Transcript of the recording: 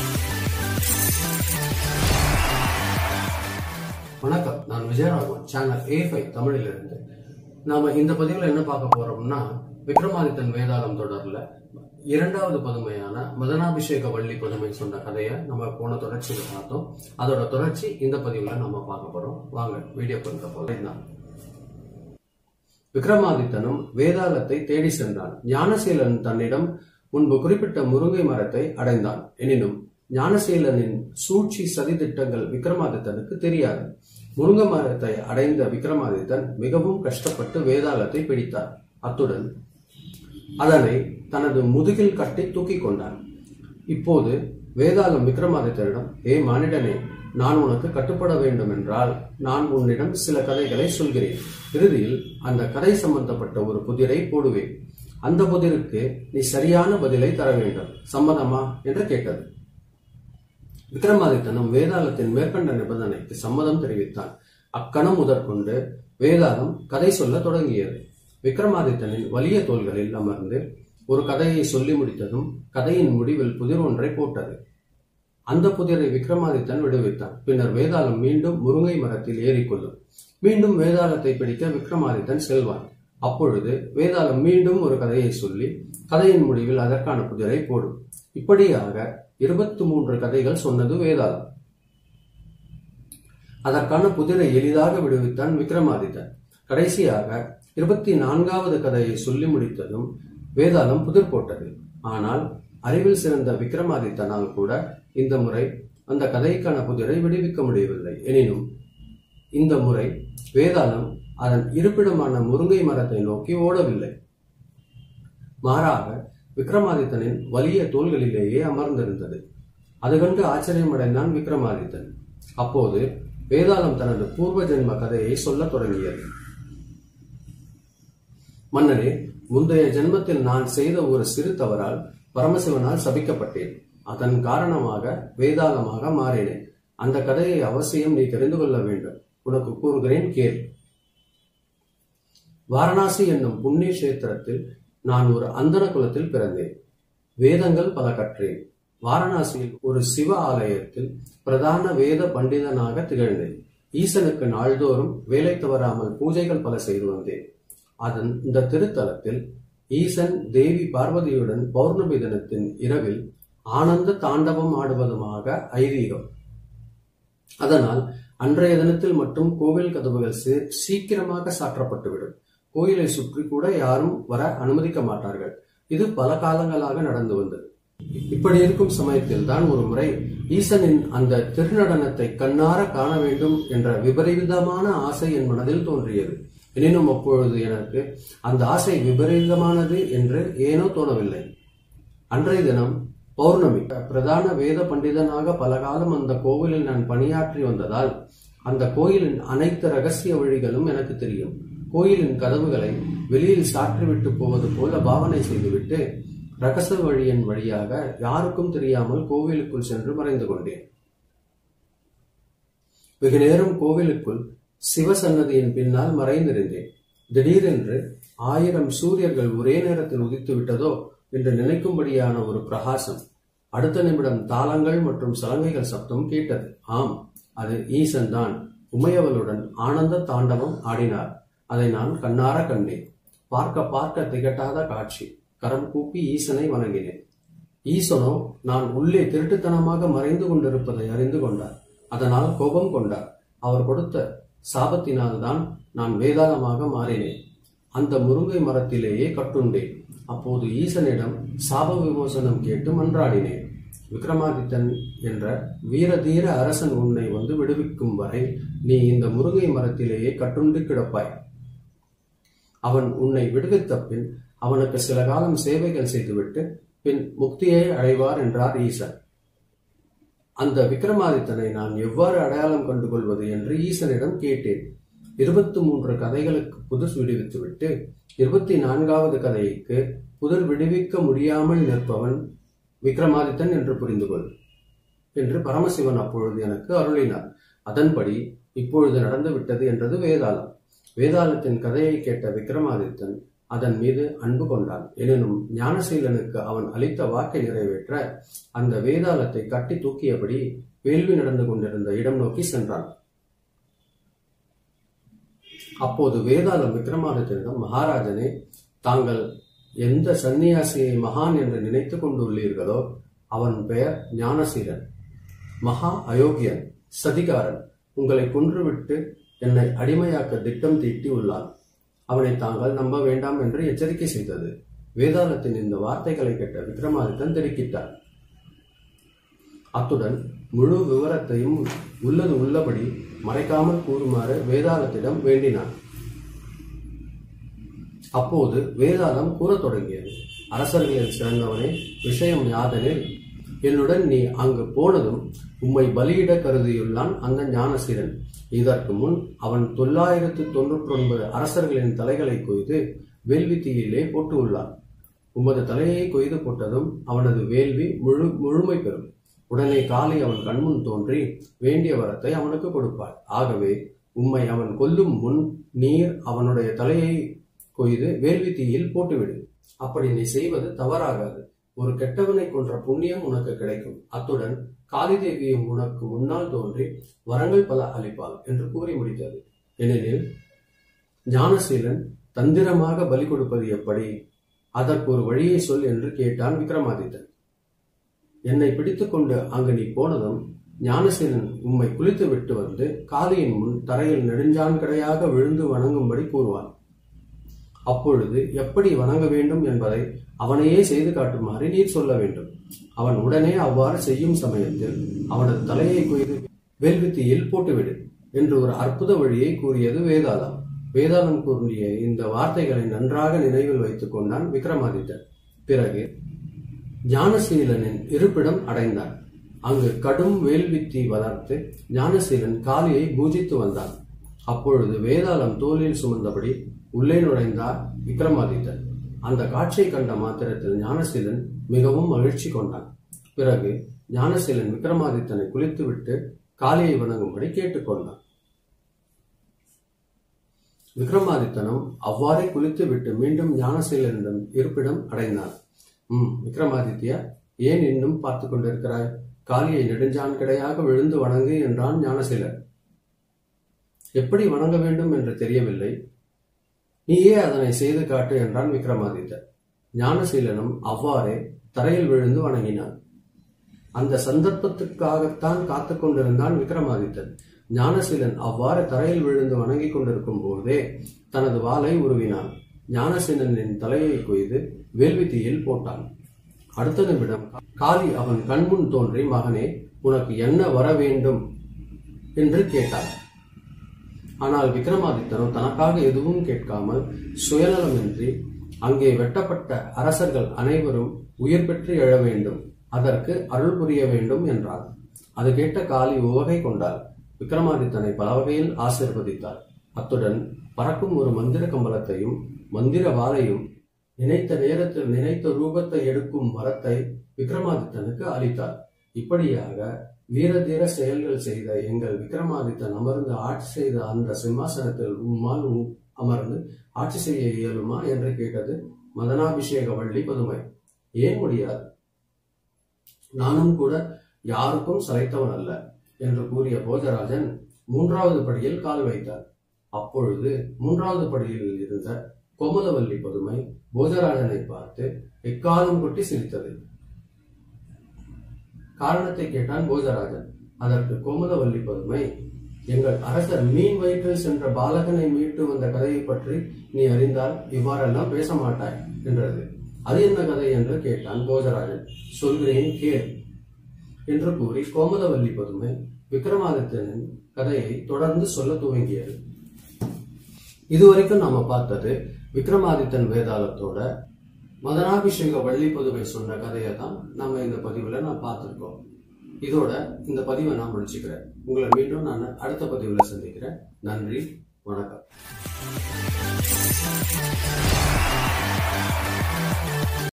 வணக்கம் நான் Vijayaraghavan channel A five தமிழில் இருந்து நாம இந்த பதிவில் என்ன பார்க்க போறோம்னா விக்ரமாதித்தன் வேதாளம் தொடர்ல இரண்டாவது பதுமையான மதனாபிஷேக வள்ளி பதுமை சொன்ன கதையை நம்ம போன தொடர்ச்சியில் பார்த்தோம் அதோட தொடர்ச்சி இந்த பதிவுல நம்ம பார்க்க போறோம் வாங்க வீடியோ பண்ற போலாம் விக்ரமாதித்தனும் வேதாளத்தை தேடி சென்றான் ஞானசீலன் தன்னிடம் முன்பு குறிப்பிட்ட முருங்கை மரத்தை அடைந்தான் எனினும் ஞானசீலனின் சூழ்ச்சி சதி திட்டங்கள் விக்ரமாதித்தனுக்கு தெரியாது முருங்கை மரத்தை அடைந்த விக்ரமாதித்தன் மிகவும் கஷ்டப்பட்டு வேதாளத்தை பிடித்தார் அத்துடன் அதனை தனது முதுகில் கட்டி தூக்கிக் கொண்டான் இப்போது வேதாளம் விக்ரமாதித்தனிடம் ஏ மானிடனே நான் உனக்கு கட்டுப்பட வேண்டும் என்றால் நான் உன்னிடம் சில கதைகளை சொல்கிறேன் இறுதியில் அந்த கதை சம்பந்தப்பட்ட ஒரு புதிரை போடுவேன் அந்த புதிருக்கு நீ சரியான பதிலை தர வேண்டும் சம்மதமா என்று கேட்டது விக்ரமாதித்தனும் வேதாளத்தின் மேற்கண்ட நிபந்தனைக்கு சம்மதம் தெரிவித்தான் அக்கணம் முதற்கொண்டு வேதாளம் கதை சொல்ல தொடங்கியது விக்ரமாதித்தனின் வலிய தோள்களில் அமர்ந்து ஒரு கதையை சொல்லி முடித்ததும் கதையின் முடிவில் புதிர் ஒன்றை போட்டது அந்த புதிரை விக்ரமாதித்தன் விடுவித்தான் பின்னர் வேதாளம் மீண்டும் முருங்கை மரத்தில் ஏறிக்கொள்ளும் மீண்டும் வேதாளத்தை பிடிக்க விக்ரமாதித்தன் செல்வான் அப்பொழுது வேதாளம் மீண்டும் ஒரு கதையை சொல்லி கதையின் முடிவில் அதற்கான புதிரை போடும் இப்படியாக இருபத்தி மூன்று கதைகள் சொன்னது வேதாளம் அதற்கான புதிரை எளிதாக விடுவித்தான் விக்ரமாதித்தன் கடைசியாக இருபத்தி நான்காவது கதையை சொல்லி முடித்ததும் வேதாளம் புதிர் போட்டது ஆனால் அறிவில் சிறந்த விக்ரமாதித்தனால் கூட இந்த முறை அந்த கதைக்கான புதிரை விடுவிக்க முடியவில்லை எனினும் இந்த முறை வேதாளம் அதன் இருப்பிடமான முருங்கை மரத்தை நோக்கி ஓடவில்லை மாறாக விக்ரமாதித்தனின் வலிய தோள்களிலேயே அமர்ந்திருந்தது அது கண்டு ஆச்சரியமடைந்தான் விக்ரமாதித்தன் அப்போது வேதாளம் தனது பூர்வ ஜென்ம கதையை சொல்லத் தொடங்கியது மன்னனே முந்தைய ஜென்மத்தில் நான் செய்த ஒரு சிறு தவறால் பரமசிவனால் சபிக்கப்பட்டேன் அதன் காரணமாக வேதாளமாக மாறினேன் அந்த கதையை அவசியம் நீ தெரிந்து கொள்ள வேண்டும் உனக்கு கூறுகிறேன் கேள் வாரணாசி என்னும் புண்ணிய கஷேத்திரத்தில் நான் ஒரு அந்தன குலத்தில் பிறந்தேன் வேதங்கள் பல கற்றேன் வாரணாசியில் ஒரு சிவ ஆலயத்தில் பிரதான வேத பண்டிதனாக திகழ்ந்தேன் ஈசனுக்கு நாள்தோறும் வேலை தவறாமல் பூஜைகள் பல செய்து வந்தேன் அதன் இந்த திருத்தலத்தில் ஈசன் தேவி பார்வதியுடன் பௌர்ணமி தினத்தின் இரவில் ஆனந்த தாண்டவம் ஆடுவதுமாக ஐதீகம் அதனால் அன்றைய தினத்தில் மட்டும் கோவில் கதவுகள் சீக்கிரமாக சாற்றப்பட்டுவிடும் கோயிலை சுற்றி கூட யாரும் வர அனுமதிக்க மாட்டார்கள் இது பல காலங்களாக நடந்து வந்தது இப்படி இருக்கும் சமயத்தில் தான் ஒரு முறை ஈசனின் அந்த திருநடனத்தை கண்ணார காண வேண்டும் என்ற விபரீதமான ஆசை என் மனதில் தோன்றியது எனினும் அப்பொழுது எனக்கு அந்த ஆசை விபரீதமானது என்று ஏனோ தோணவில்லை அன்றைய தினம் பௌர்ணமி பிரதான வேத பண்டிதனாக பல காலம் அந்த கோவிலில் நான் பணியாற்றி வந்ததால் அந்த கோயிலின் அனைத்து ரகசிய வழிகளும் எனக்கு தெரியும் கோயிலின் கதவுகளை வெளியில் சாற்றிவிட்டு போவது போல பாவனை செய்துவிட்டு ரகச வழியின் வழியாக யாருக்கும் தெரியாமல் கோவிலுக்குள் சென்று மறைந்து கொண்டேன் வெகு நேரம் கோவிலுக்குள் சிவசன்னதியின் பின்னால் மறைந்திருந்தேன் திடீரென்று ஆயிரம் சூரியர்கள் ஒரே நேரத்தில் உதித்து விட்டதோ என்று நினைக்கும்படியான ஒரு பிரகாசம் அடுத்த நிமிடம் தாளங்கள் மற்றும் சலங்கைகள் சப்தம் கேட்டது ஆம் அது ஈசன் தான் உமையவளுடன் ஆனந்த தாண்டவம் ஆடினார் அதை நான் கண்ணார கண்டேன் பார்க்க பார்க்க திகட்டாத காட்சி கரம் கூப்பி ஈசனை வணங்கினேன் ஈசனோ நான் உள்ளே திருட்டுத்தனமாக மறைந்து கொண்டிருப்பதை அறிந்து கொண்டார் அதனால் கோபம் கொண்டார் அவர் கொடுத்த சாபத்தினால் தான் நான் வேதாளமாக மாறினேன் அந்த முருங்கை மரத்திலேயே கட்டுண்டேன் அப்போது ஈசனிடம் சாப விமோசனம் கேட்டு மன்றாடினேன் விக்ரமாதித்தன் என்ற வீரதீர அரசன் உன்னை வந்து விடுவிக்கும் வரை நீ இந்த முருங்கை மரத்திலேயே கட்டுண்டு கிடப்பாய் அவன் உன்னை விடுவித்த பின் அவனுக்கு சில காலம் சேவைகள் செய்துவிட்டு பின் முக்தியை அடைவார் என்றார் ஈசன் அந்த விக்ரமாதித்தனை நான் எவ்வாறு அடையாளம் கண்டு கொள்வது என்று ஈசனிடம் கேட்டேன் இருபத்தி மூன்று கதைகளுக்கு புதுர் விடுவித்துவிட்டு இருபத்தி நான்காவது கதைக்கு புதர் விடுவிக்க முடியாமல் நிற்பவன் விக்ரமாதித்தன் என்று புரிந்து கொள் என்று பரமசிவன் அப்பொழுது எனக்கு அருளினார் அதன்படி இப்பொழுது நடந்து விட்டது என்றது வேதாளம் வேதாளத்தின் கதையை கேட்ட விக்ரமாதித்தன் அதன் மீது அன்பு கொண்டான் எனினும் ஞானசீலனுக்கு அவன் அளித்த வாக்கை நிறைவேற்ற அந்த வேதாளத்தை கட்டி தூக்கியபடி வேள்வி நடந்து கொண்டிருந்த இடம் நோக்கி சென்றான் அப்போது வேதாளம் விக்ரமாதித்தனிடம் மகாராஜனே தாங்கள் எந்த சந்நியாசியை மகான் என்று நினைத்துக் கொண்டுள்ளீர்களோ அவன் பெயர் ஞானசீலன் மகா அயோக்கியன் சதிகாரன் உங்களை கொன்றுவிட்டு என்னை அடிமையாக்க திட்டம் தீட்டி உள்ளான் அவனை தாங்கள் நம்ப வேண்டாம் என்று எச்சரிக்கை செய்தது வேதாளத்தின் இந்த வார்த்தைகளை கேட்ட விக்ரமாதித்தன் திடுக்கிட்டார் அத்துடன் முழு விவரத்தையும் உள்ளது உள்ளபடி மறைக்காமல் கூறுமாறு வேதாளத்திடம் வேண்டினான் அப்போது வேதாளம் கூறத் தொடங்கியது அரசர்களில் சிறந்தவனே விஷயம் யாதெனில் என்னுடன் நீ அங்கு போனதும் உம்மை பலியிட கருதியுள்ளான் அந்த ஞானசீரன் இதற்கு முன் அவன் தொள்ளாயிரத்து தொன்னூற்றி ஒன்பது அரசர்களின் தலைகளை கொய்து வேள்வி தீயிலே போட்டு உள்ளான் உமது தலையை கொய்து போட்டதும் அவனது வேள்வி முழு முழுமை பெறும் உடனே காலை அவன் கண்முன் தோன்றி வேண்டிய வரத்தை அவனுக்கு கொடுப்பார் ஆகவே உம்மை அவன் கொல்லும் முன் நீர் அவனுடைய தலையை கொய்து வேள்வி தீயில் போட்டுவிடு அப்படி நீ செய்வது தவறாகாது ஒரு கெட்டவனை கொன்ற புண்ணியம் உனக்கு கிடைக்கும் அத்துடன் காளி தேவியும் உனக்கு முன்னால் தோன்றி வரங்கள் பல அளிப்பாள் என்று கூறி முடித்தது ஏனெனில் ஞானசீலன் தந்திரமாக பலி கொடுப்பது எப்படி அதற்கு ஒரு வழியை சொல் என்று கேட்டான் விக்ரமாதித்தன் என்னை பிடித்துக்கொண்டு அங்கு நீ போனதும் ஞானசீலன் உம்மை குளித்து விட்டு வந்து காளியின் முன் தரையில் நெடுஞ்சான்கடையாக விழுந்து வணங்கும்படி கூறுவான் அப்பொழுது எப்படி வணங்க வேண்டும் என்பதை அவனையே செய்து காட்டுமாறு நீர் சொல்ல வேண்டும் அவன் உடனே அவ்வாறு செய்யும் சமயத்தில் அவனது தலையை கொய்து வேள்வித்தீயில் போட்டுவிடு என்று ஒரு அற்புத வழியை கூறியது வேதாளம் வேதாளம் கூறிய இந்த வார்த்தைகளை நன்றாக நினைவில் வைத்துக் கொண்டான் விக்ரமாதித்தன் பிறகு ஞானசீலனின் இருப்பிடம் அடைந்தான் அங்கு கடும் வேள்வித்தி வளர்த்து ஞானசீலன் காளியை பூஜித்து வந்தான் அப்பொழுது வேதாளம் தோளில் சுமந்தபடி உள்ளே நுழைந்தார் விக்ரமாதித்தன் அந்த காட்சியை கண்ட மாத்திரத்தில் ஞானசீலன் மிகவும் மகிழ்ச்சி கொண்டான் பிறகு ஞானசீலன் விக்ரமாதித்தனை குளித்துவிட்டு காளியை வணங்கும்படி கேட்டுக்கொண்டான் விக்ரமாதித்தனும் அவ்வாறே குளித்துவிட்டு மீண்டும் ஞானசீலனிடம் இருப்பிடம் அடைந்தான் ம் விக்ரமாதித்யா ஏன் இன்னும் பார்த்து கொண்டிருக்கிறாய் காளியை நெடுஞ்சான் கிடையாக விழுந்து வணங்கு என்றான் ஞானசீலன் எப்படி வணங்க வேண்டும் என்று தெரியவில்லை நீயே அதனை செய்து காட்டு என்றான் விக்ரமாதித்தன் ஞானசீலனும் அவ்வாறே தரையில் விழுந்து வணங்கினான் அந்த சந்தர்ப்பத்துக்காகத்தான் காத்து கொண்டிருந்தான் விக்ரமாதித்தன் ஞானசீலன் அவ்வாறு தரையில் விழுந்து வணங்கிக் கொண்டிருக்கும் போதே தனது வாளை உருவினான் ஞானசீலனின் தலையை கொய்து வேள்வித்தீயில் போட்டான் அடுத்த நிமிடம் காளி அவன் கண்முன் தோன்றி மகனே உனக்கு என்ன வர வேண்டும் என்று கேட்டார் ஆனால் விக்ரமாதித்தனோ தனக்காக எதுவும் கேட்காமல் சுயநலமின்றி அங்கே வெட்டப்பட்ட அரசர்கள் அனைவரும் உயிர் பெற்று எழ வேண்டும் அதற்கு அருள் புரிய வேண்டும் என்றார் அது கேட்ட காளி உவகை கொண்டார் விக்ரமாதித்தனை பல வகையில் ஆசிர்வதித்தார் அத்துடன் பறக்கும் ஒரு மந்திர கம்பளத்தையும் மந்திர வாளையும் நினைத்த நேரத்தில் நினைத்த ரூபத்தை எடுக்கும் வரத்தை விக்ரமாதித்தனுக்கு அளித்தார் இப்படியாக வீரதீர செயல்கள் செய்த எங்கள் விக்ரமாதித்தன் அமர்ந்து ஆட்சி செய்த அந்த சிம்மாசனத்தில் உம்மால் உம் அமர்ந்து ஆட்சி செய்ய இயலுமா என்று கேட்டது மதனாபிஷேக வள்ளி பதுமை ஏன் முடியாது நானும் கூட யாருக்கும் சளைத்தவன் அல்ல என்று கூறிய போஜராஜன் மூன்றாவது படியில் கால் வைத்தார் அப்பொழுது மூன்றாவது படியில் இருந்த கோமலவல்லி பதுமை போஜராஜனை பார்த்து எக்காலம் கொட்டி சிரித்தது காரணத்தை கேட்டான் போஜராஜன் அதற்கு கோமலவல்லி பதுமை எங்கள் அரசர் மீன் வயிற்றில் சென்ற பாலகனை மீட்டு வந்த கதையை பற்றி நீ அறிந்தால் இவ்வாறெல்லாம் பேச மாட்டாய் என்றது அது என்ன கதை என்று கேட்டான் போஜராஜன் சொல்கிறேன் கேள் என்று கூறி கோமலவல்லி பதுமை விக்ரமாதித்தனின் கதையை தொடர்ந்து சொல்ல துவங்கியது இதுவரைக்கும் நாம பார்த்தது விக்ரமாதித்தன் வேதாளத்தோட மதனாபிஷேக வள்ளி பதுவை சொன்ன கதையை தான் நம்ம இந்த பதிவுல நான் பார்த்திருக்கோம் இதோட இந்த பதிவை நான் முடிச்சுக்கிறேன் உங்களை மீண்டும் நான் அடுத்த பதிவுல சந்திக்கிறேன் நன்றி வணக்கம்